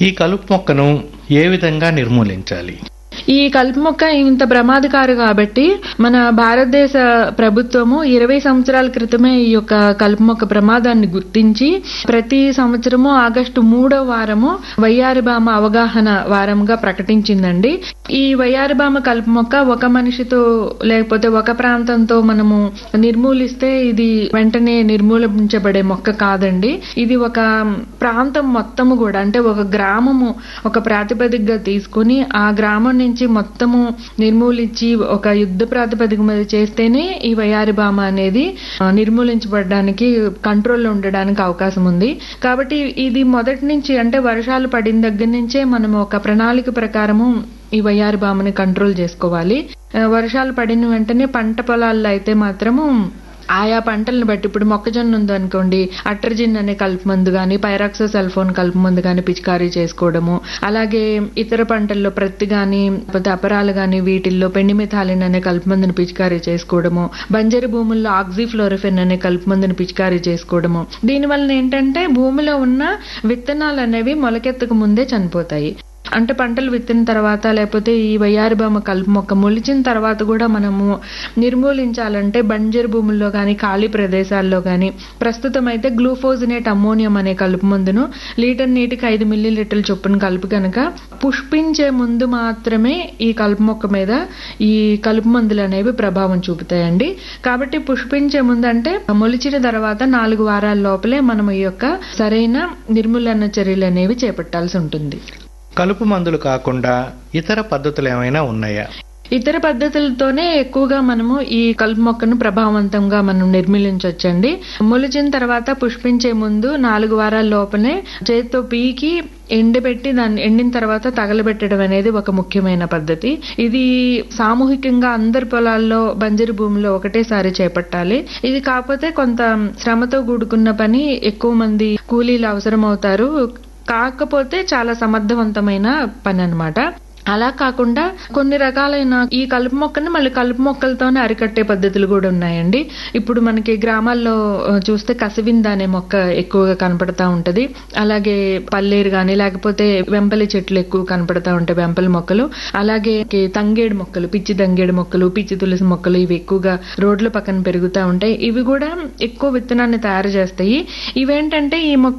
ఈ కలుపు మొక్కను ఏ విధంగా నిర్మూలించాలి ఈ కలుపు మొక్క ఇంత ప్రమాదకారు కాబట్టి మన భారతదేశ ప్రభుత్వము ఇరవై సంవత్సరాల క్రితమే ఈ యొక్క కలుపు మొక్క ప్రమాదాన్ని గుర్తించి ప్రతి సంవత్సరము ఆగస్టు మూడో వారము వయ్యారిబామ అవగాహన వారంగా ప్రకటించిందండి ఈ వయ్యారిబామ కలుపు మొక్క ఒక మనిషితో లేకపోతే ఒక ప్రాంతంతో మనము నిర్మూలిస్తే ఇది వెంటనే నిర్మూలించబడే మొక్క కాదండి ఇది ఒక ప్రాంతం మొత్తము కూడా అంటే ఒక గ్రామము ఒక ప్రాతిపదికగా తీసుకుని ఆ గ్రామం నుంచి మొత్తము నిర్మూలించి ఒక యుద్ధ ప్రాతిపదిక మీద చేస్తేనే ఈ వయారి బామ అనేది ఆ, నిర్మూలించబడడానికి కంట్రోల్లో ఉండడానికి అవకాశం ఉంది కాబట్టి ఇది మొదటి నుంచి అంటే వర్షాలు పడిన దగ్గర నుంచే మనం ఒక ప్రణాళిక ప్రకారము ఈ వయ్యారి బామని కంట్రోల్ చేసుకోవాలి ఆ, వర్షాలు పడిన వెంటనే పంట పొలాల్లో అయితే మాత్రము ఆయా పంటలను బట్టి ఇప్పుడు మొక్కజొన్న ఉందనుకోండి అట్రజిన్ అనే కలుపు మందు కానీ పైరాక్సో సెల్ఫోన్ కలుపు మందు కానీ పిచికారీ చేసుకోవడము అలాగే ఇతర పంటల్లో ప్రత్తి కానీ లేకపోతే అపరాలు కానీ వీటిల్లో పెండిమిథాలిన్ అనే కలుపు మందుని పిచికారీ చేసుకోవడము బంజరు భూముల్లో ఆక్సిఫ్లోరిఫెన్ అనే కలుపు మందుని పిచికారీ చేసుకోవడము దీనివల్ల ఏంటంటే భూమిలో ఉన్న విత్తనాలు అనేవి మొలకెత్తక ముందే చనిపోతాయి అంటే పంటలు విత్తిన తర్వాత లేకపోతే ఈ వయ్యారిబామ కలుపు మొక్క మొలిచిన తర్వాత కూడా మనము నిర్మూలించాలంటే బంజరు భూముల్లో కానీ ఖాళీ ప్రదేశాల్లో కానీ ప్రస్తుతం అయితే గ్లూఫోజినేట్ అమ్మోనియం అనే కలుపు మందును లీటర్ నీటికి ఐదు మిల్లీ లీటర్ల చొప్పున కలుపు కనుక పుష్పించే ముందు మాత్రమే ఈ కలుపు మొక్క మీద ఈ కలుపు మందులు అనేవి ప్రభావం చూపుతాయండి కాబట్టి పుష్పించే ముందు అంటే మొలిచిన తర్వాత నాలుగు వారాల లోపలే మనం ఈ యొక్క సరైన నిర్మూలన చర్యలు అనేవి చేపట్టాల్సి ఉంటుంది కలుపు మందులు కాకుండా ఇతర పద్ధతులు ఏమైనా ఉన్నాయా ఇతర పద్ధతులతోనే ఎక్కువగా మనము ఈ కలుపు మొక్కను ప్రభావవంతంగా మనం నిర్మూలించవచ్చండి మొలిచిన తర్వాత పుష్పించే ముందు నాలుగు వారాల లోపలే చేతితో పీకి ఎండబెట్టి దాన్ని ఎండిన తర్వాత తగలబెట్టడం అనేది ఒక ముఖ్యమైన పద్ధతి ఇది సామూహికంగా అందరి పొలాల్లో బంజరు భూమిలో ఒకటేసారి చేపట్టాలి ఇది కాకపోతే కొంత శ్రమతో కూడుకున్న పని ఎక్కువ మంది కూలీలు అవసరం అవుతారు కాకపోతే చాలా సమర్థవంతమైన పని అన్నమాట అలా కాకుండా కొన్ని రకాలైన ఈ కలుపు మొక్కని మళ్ళీ కలుపు మొక్కలతోనే అరికట్టే పద్ధతులు కూడా ఉన్నాయండి ఇప్పుడు మనకి గ్రామాల్లో ఆ, చూస్తే కసివింద అనే మొక్క ఎక్కువగా కనపడతా ఉంటది అలాగే పల్లేరు గాని లేకపోతే వెంపలి చెట్లు ఎక్కువ కనపడతా ఉంటాయి వెంపలి మొక్కలు అలాగే కి తంగేడు మొక్కలు పిచ్చి తంగేడు మొక్కలు పిచ్చి తులసి మొక్కలు ఇవి ఎక్కువగా రోడ్ల పక్కన పెరుగుతూ ఉంటాయి ఇవి కూడా ఎక్కువ విత్తనాన్ని తయారు చేస్తాయి ఇవేంటంటే ఈ మొక్క